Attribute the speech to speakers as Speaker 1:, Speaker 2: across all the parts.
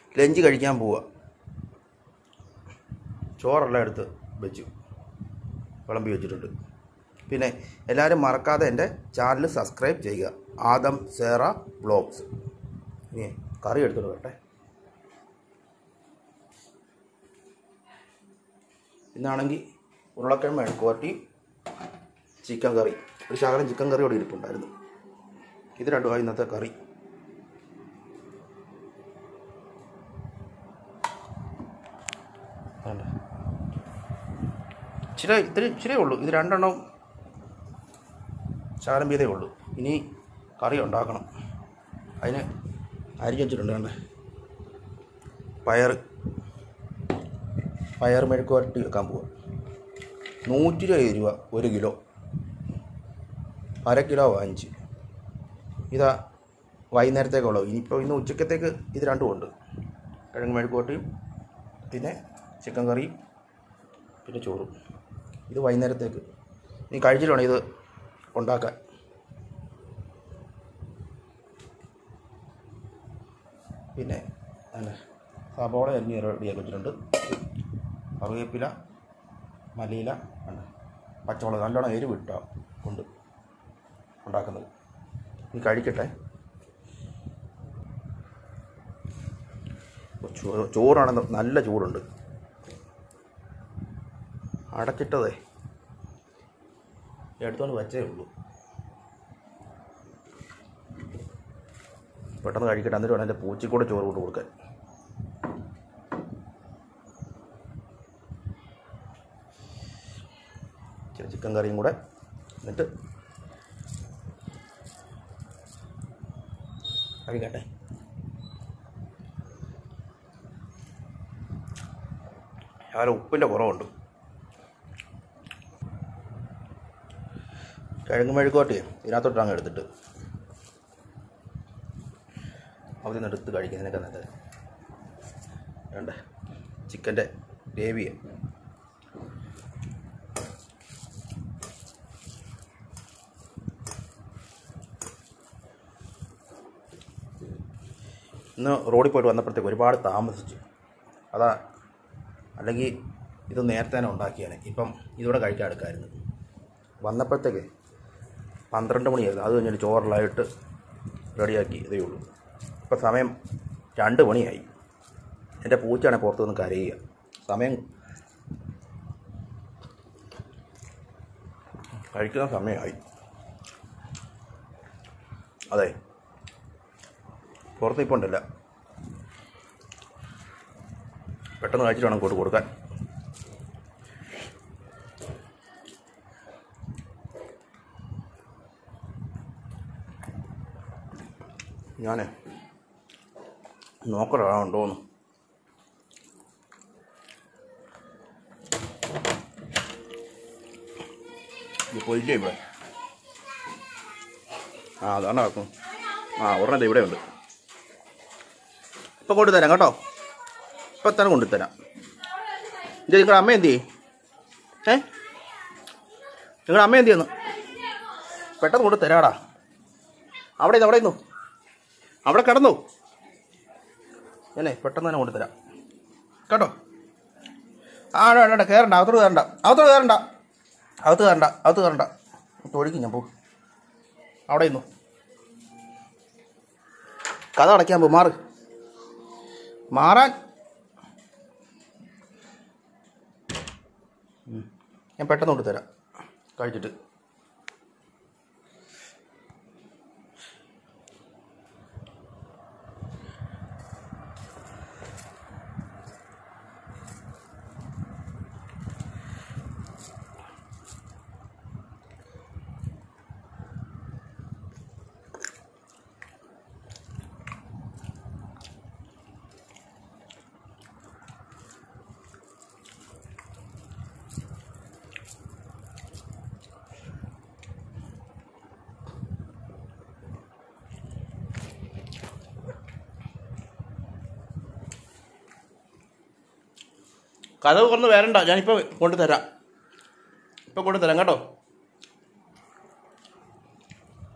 Speaker 1: Lunch കഴിക്കാൻ പോവുക ചോറെല്ലാം എടുത്ത് വെച്ചു വിളമ്പി വെച്ചിട്ടുണ്ട് പിന്നെ എല്ലാവരും മറക്കാതെ എൻ്റെ ചാനൽ സബ്സ്ക്രൈബ് ചെയ്യുക ആദം സേറ വ്ളോഗ്സ് ഇനി കറി എടുത്തിട്ട് വരട്ടെ ഇന്നാണെങ്കിൽ ഉരുളക്കിഴങ്ങ് മെഴുക്കുവരട്ടി ചിക്കൻ കറി ഒരു ശകലം ചിക്കൻ കറി ഇവിടെ ഇരിപ്പുണ്ടായിരുന്നു ഇത് രണ്ടുമാണ് ഇന്നത്തെ കറി വേണ്ട ഇച്ചിരി ഇത്തിരി ഇച്ചിരിയേ ഉള്ളൂ ഇത് രണ്ടെണ്ണം ശകലം വീതേ ഉള്ളൂ ഇനി കറി ഉണ്ടാക്കണം അതിന് അരിഞ്ഞ് വെച്ചിട്ടുണ്ട് കണ്ടേ പയർ പയർ മെഴുക്ക് വരട്ടി വെക്കാൻ പോവുക നൂറ്റി ഇരുപത് രൂപ ഒരു കിലോ അര കിലോ വാങ്ങിച്ച് ഇതാ വൈകുന്നേരത്തേക്കുള്ളത് ഇനിയിപ്പോൾ ഇന്ന് ഉച്ചക്കത്തേക്ക് ഇത് രണ്ടും ഉണ്ട് കിഴങ്ങ് മെഴുക്ക് വരട്ടിയും പിന്നെ ചിക്കൻ കറിയും പിന്നെ ചോറും ഇത് വൈകുന്നേരത്തേക്ക് നീ കഴിച്ചിട്ട് വേണം ഇത് ഉണ്ടാക്കാൻ പിന്നെ അല്ല സബോള അരിഞ്ഞ് റെഡിയാക്കി വെച്ചിട്ടുണ്ട് കറിവേപ്പില മല്ലിയില ഉണ്ട് പച്ചമുളക് നല്ലോണം എരിവ് ഇട്ടാ കൊണ്ട് ഉണ്ടാക്കുന്നത് നീ കഴിക്കട്ടെ ചോ- ചോറാണെന്ന് നല്ല ചൂടുണ്ട് അടച്ചിട്ടതേ എടുത്തോണ്ട് വച്ചേ ഉള്ളൂ പെട്ടെന്ന് കഴിക്കട്ടെ എന്നിട്ട് വേണം എൻ്റെ പൂച്ചക്കൂടെ ചോറ് കൊണ്ട് കൊടുക്കാൻ ഇച്ചിരി ചിക്കൻ കറിയും കൂടെ എന്നിട്ട് കഴിക്കട്ടെ ശകലം ഉപ്പിൻ്റെ കുറവുണ്ട് കിഴങ്ങ് മെഴുക്കോട്ടി ഇതിനകത്തോട്ട് അങ്ങ് എടുത്തിട്ട് അവിടെ നിന്ന് എടുത്ത് കഴിക്കുന്നതിനൊക്കെ നല്ലത് വേണ്ട ചിക്കൻ്റെ ഗ്രേവി ഇന്ന് റോഡിൽ പോയിട്ട് വന്നപ്പോഴത്തേക്ക് ഒരുപാട് താമസിച്ചു അതാ അല്ലെങ്കിൽ ഇത് നേരത്തെ തന്നെ ഉണ്ടാക്കിയാണ് ഇപ്പം ഇതോടെ കഴിക്കാൻ എടുക്കാമായിരുന്നു വന്നപ്പോഴത്തേക്ക് പന്ത്രണ്ട് മണിയായിരുന്നു അത് കഴിഞ്ഞിട്ട് ചോറെല്ലാമായിട്ട് റെഡിയാക്കി ഇതേ ഉള്ളൂ ഇപ്പം സമയം രണ്ട് മണിയായി എൻ്റെ പൂച്ചയാണെങ്കിൽ പുറത്ത് നിന്ന് കരയുക സമയം കഴിക്കുന്ന സമയമായി അതെ പുറത്ത് ഇപ്പോൾ ഉണ്ടല്ല പെട്ടെന്ന് കഴിച്ചിട്ട് വേണം കൊണ്ട് കൊടുക്കാൻ ഞാൻ നോക്കണുണ്ടോന്ന് ഇത് പോയില്ലേ ഇവിടെ ആ അതാണ് ആക്കും ആ ഒരെണ്ണം ദേ ഇവിടെ ഉണ്ട് ഇപ്പം കൊണ്ടുതരാം കേട്ടോ ഇപ്പം തന്നെ കൊണ്ടുതരാം ഇത് നിങ്ങളുടെ അമ്മ എന്ത് ചെയ്യും ഏ നിങ്ങളുടെ അമ്മ എന്ത് ചെയ്യുന്നു പെട്ടെന്ന് കൊണ്ട് തരാടാ അവിടെ ഇരുന്ന് അവിടെ ഇരുന്നു അവിടെ കിടന്നു ഞാനേ പെട്ടെന്ന് തന്നെ കൊണ്ടുതരാം കേട്ടോ ആ വേണ്ട വേണ്ട കയറണ്ട അകത്തോട് കയറണ്ട അകത്തോട് കയറണ്ട അകത്ത് കയറണ്ട അകത്ത് കയറണ്ട തൊഴിക്കും ഞാൻ പോ അവിടെ ഇരുന്നു കഥ അടയ്ക്കാൻ പോ മാറ് മാറാൻ ഉം. ഞാൻ പെട്ടെന്ന് കൊണ്ട് തരാം കഴിച്ചിട്ട് കഥ തുറന്ന് വരണ്ട ഞാനിപ്പോൾ കൊണ്ടുതരാം ഇപ്പം കൊണ്ടുതരാം കേട്ടോ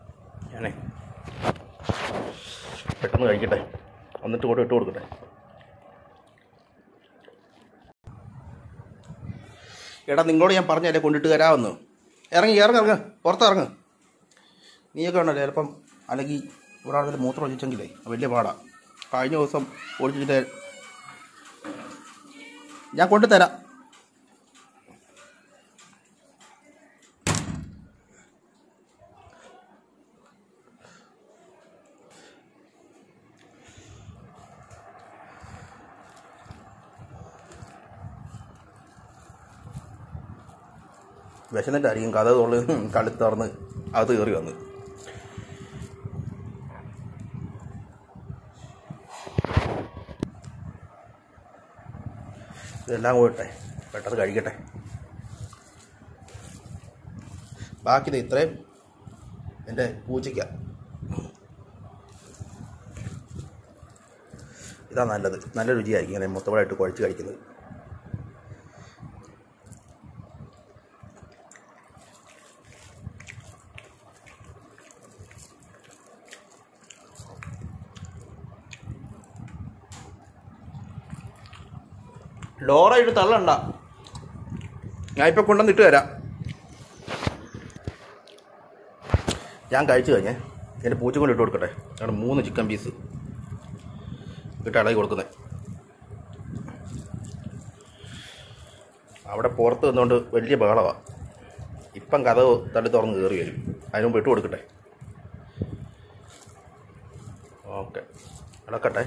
Speaker 1: ഞാനേ പെട്ടെന്ന് കഴിക്കട്ടെ എന്നിട്ട് കൂടെ ഇട്ട് കൊടുക്കട്ടെ എടാ നിങ്ങളോട് ഞാൻ പറഞ്ഞല്ലേ കൊണ്ടിട്ട് തരാമെന്ന് ഇറങ്ങി ഇറങ്ങി ഇറങ്ങ് പുറത്തിറങ്ങ് നീയൊക്കെ ഉണ്ടല്ലോ ചിലപ്പം അല്ലെങ്കിൽ ഇവിടെ ആളുകൾ മൂത്രം ഒഴിച്ചെങ്കിലേ വലിയ പാടാ കഴിഞ്ഞ ദിവസം ഒഴിച്ചിട്ട് ഞാൻ കൊണ്ടുതരാം വിശന്നിട്ടായിരിക്കും കഥ തൊള്ളി കഴുത്ത് തുറന്ന് അകത്ത് കയറി വന്ന് ഇതെല്ലാം പോയിട്ടെ പെട്ടെന്ന് കഴിക്കട്ടെ ബാക്കി ദേ ഇത്രയും എൻ്റെ പൂച്ചയ്ക്ക ഇതാ നല്ലത് നല്ല രുചിയായിരിക്കും ഇങ്ങനെ മൊത്തമായിട്ട് കുഴച്ച് കഴിക്കുന്നത് ലോറായിട്ട് തള്ളണ്ട ഞാൻ ഇപ്പം കൊണ്ടുവന്ന് ഇട്ട് തരാം ഞാൻ കഴിച്ചു കഴിഞ്ഞേ എൻ്റെ പൂച്ച കൊണ്ട് ഇട്ട് കൊടുക്കട്ടെ അവിടെ മൂന്ന് ചിക്കൻ പീസ് ഇട്ട് ഇളകി കൊടുക്കുന്നത് അവിടെ പുറത്ത് നിന്നുകൊണ്ട് വലിയ ബഹളമാണ് ഇപ്പം കഥ തള്ളി തുറന്ന് കയറി വരും അതിന് മുമ്പ് ഇട്ട് കൊടുക്കട്ടെ ഓക്കെ ഇളക്കട്ടെ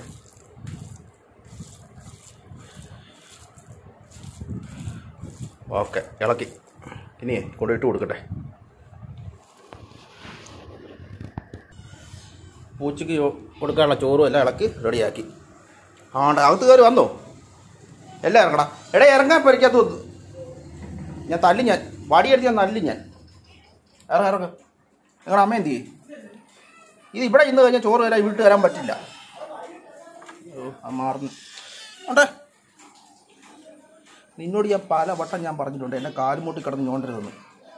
Speaker 1: ഓക്കെ ഇളക്കി ഇനി കൊണ്ടിട്ട് കൊടുക്കട്ടെ പൂച്ചയ്ക്ക് ചോ- കൊടുക്കാനുള്ള ചോറും എല്ലാം ഇളക്കി റെഡിയാക്കി ആണ്ട് അകത്ത് കയറി വന്നോ എല്ലാം ഇറങ്ങടാ എടാ ഇറങ്ങാൻ പരിക്കാത്ത ഞാൻ തല്ലി ഞാൻ വടിയെടുത്ത് ഞാൻ തല്ലി ഞാൻ ഇറങ്ങ ഇറങ്ങ നിങ്ങളുടെ അമ്മ എന്ത് ചെയ്യും ഇത് ഇവിടെ ഇന്ന് കഴിഞ്ഞാൽ ചോറ് വരാൻ വീട്ടിൽ വരാൻ പറ്റില്ല അയ്യോ ആ മാറുന്നു ഉണ്ടേ നിന്നോട് ഞാൻ പല വട്ടം ഞാൻ പറഞ്ഞിട്ടുണ്ട് എന്നെ കാലുമൂട്ടി കിടന്ന് ഞോണ്ടരുതെന്ന്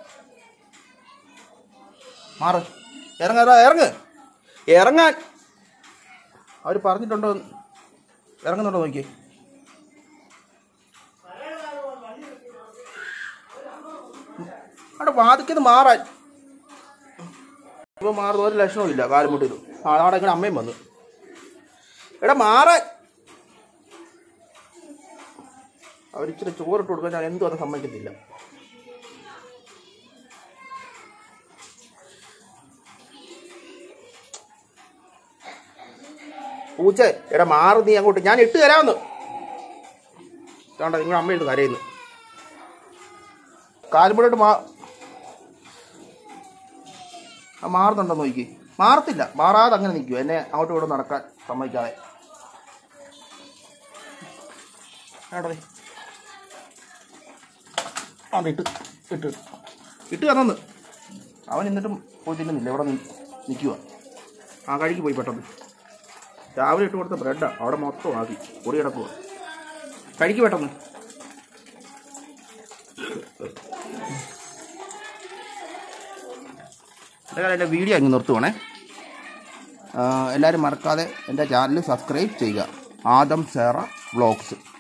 Speaker 1: മാറ് ഇറങ്ങാ ഇറങ്ങ് ഇറങ്ങാൻ അവർ പറഞ്ഞിട്ടുണ്ടോ ഇറങ്ങുന്നുണ്ടോ നോക്കി അവിടെ വാദിക്കുന്നത് മാറാൻ ഇപ്പൊ മാറുന്ന ഒരു ലക്ഷണവും ഇല്ല കാലുമുട്ടിൽ ആ അവിടെ ഇങ്ങനെ അമ്മയും വന്നു എടാ മാറാൻ അവരിച്ചിരി ചോറിട്ട് കൊടുക്കാൻ ഞാൻ എന്തും അത് സമ്മതിക്കത്തില്ല പൂച്ച എടാ മാറി നീ അങ്ങോട്ട് ഞാൻ ഇട്ട് തരാമെന്ന് വേണ്ട നിങ്ങളുടെ അമ്മ എടുത്ത് കരയുന്നു കാലുമുടോട്ട് മാ ആ മാറുന്നുണ്ടോ നോക്കി മാറത്തില്ല മാറാതെ അങ്ങനെ നിൽക്കും എന്നെ അങ്ങോട്ടും ഇങ്ങോട്ടും നടക്കാൻ സമ്മതിക്കാതെ വേണ്ടതേ ആ ഇട്ട് ഇട്ട് ഇട്ട് തന്നു അവൻ എന്നിട്ടും പോയി തിന്നുന്നില്ല ഇവിടെ നിൽക്കുക ആ കഴിക്ക് പോയി പെട്ടെന്ന് രാവിലെ ഇട്ട് കൊടുത്ത ബ്രെഡാ അവിടെ മൊത്തം ആക്കി പൊടി കിടക്കുക കഴിക്ക് പെട്ടെന്ന് എന്തായാലും എൻ്റെ വീഡിയോ അങ്ങ് നിർത്തുവാണേ എല്ലാവരും മറക്കാതെ എൻ്റെ ചാനൽ സബ്സ്ക്രൈബ് ചെയ്യുക ആദം സേറ വ്ളോഗ്സ്